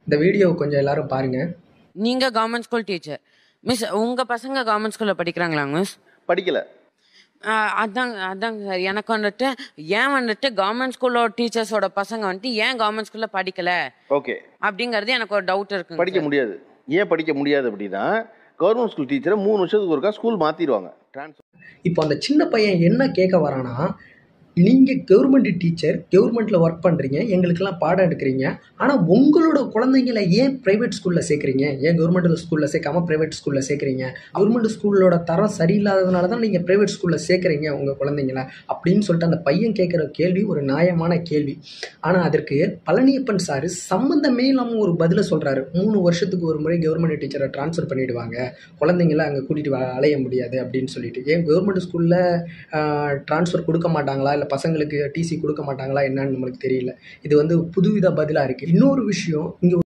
இந்த வீடியோவை கொஞ்சம் எல்லாரும் பாருங்க நீங்க கவர்மெண்ட் ஸ்கூல் டீச்சர் மிஸ் உங்க பசங்க கவர்மெண்ட் ஸ்கூல்ல படிக்கிறாங்களாங்க மிஸ் படிக்கல அதாங்க அதாங்க சார் எனக்கு வந்துட்டு ஏன் வந்துட்டு கவர்மெண்ட் ஸ்கூலோட டீச்சர்ஸோட பசங்க வந்துட்டு ஏன் கவர்மெண்ட் ஸ்கூல்ல படிக்கல ஓகே அப்படிங்கறது எனக்கு ஒரு டவுட் இருக்கு படிக்க முடியாது ஏன் படிக்க முடியாது அப்படின்னா கவர்மெண்ட் ஸ்கூல் டீச்சரை மூணு வருஷத்துக்கு ஒருக்கா ஸ்கூல் மாற்றிடுவாங்க ட்ரான்ஸ்ஃபர் இப்போ அந்த சின்ன பையன் என்ன கேட்க வரானா நீங்கள் கவர்மெண்ட் டீச்சர் கவர்மெண்ட்டில் ஒர்க் பண்ணுறீங்க எங்களுக்கெல்லாம் பாடம் எடுக்கிறீங்க ஆனால் உங்களோட குழந்தைங்களை ஏன் ப்ரைவேட் ஸ்கூலில் சேர்க்குறீங்க ஏன் கவர்மெண்ட் ஸ்கூலில் சேர்க்காம ப்ரைவேட் ஸ்கூலில் சேர்க்குறீங்க கவர்மெண்ட் ஸ்கூலோட தரம் சரியில்லாததுனால தான் நீங்கள் ப்ரைவேட் ஸ்கூலில் சேர்க்குறீங்க உங்கள் குழந்தைங்கள அப்படின்னு சொல்லிட்டு அந்த பையன் கேட்குற கேள்வி ஒரு நியாயமான கேள்வி ஆனால் அதற்கு பழனியப்பன் சார் சம்மந்தமே இல்லாமல் ஒரு பதிலை சொல்கிறாரு மூணு வருஷத்துக்கு ஒரு முறை கவர்மெண்ட் டீச்சரை ட்ரான்ஸ்ஃபர் பண்ணிடுவாங்க குழந்தைங்கள அங்கே கூட்டிகிட்டு அலைய முடியாது அப்படின்னு சொல்லிட்டு ஏன் கவர்மெண்ட் ஸ்கூலில் ட்ரான்ஸ்ஃபர் கொடுக்க மாட்டாங்களா இல்லை பசங்களுக்கு டிசி கொடுக்க மாட்டாங்களா என்னன்னு நம்மளுக்கு தெரியல இது வந்து புதுவித பதிலாக இருக்குது இன்னொரு விஷயம் இங்கே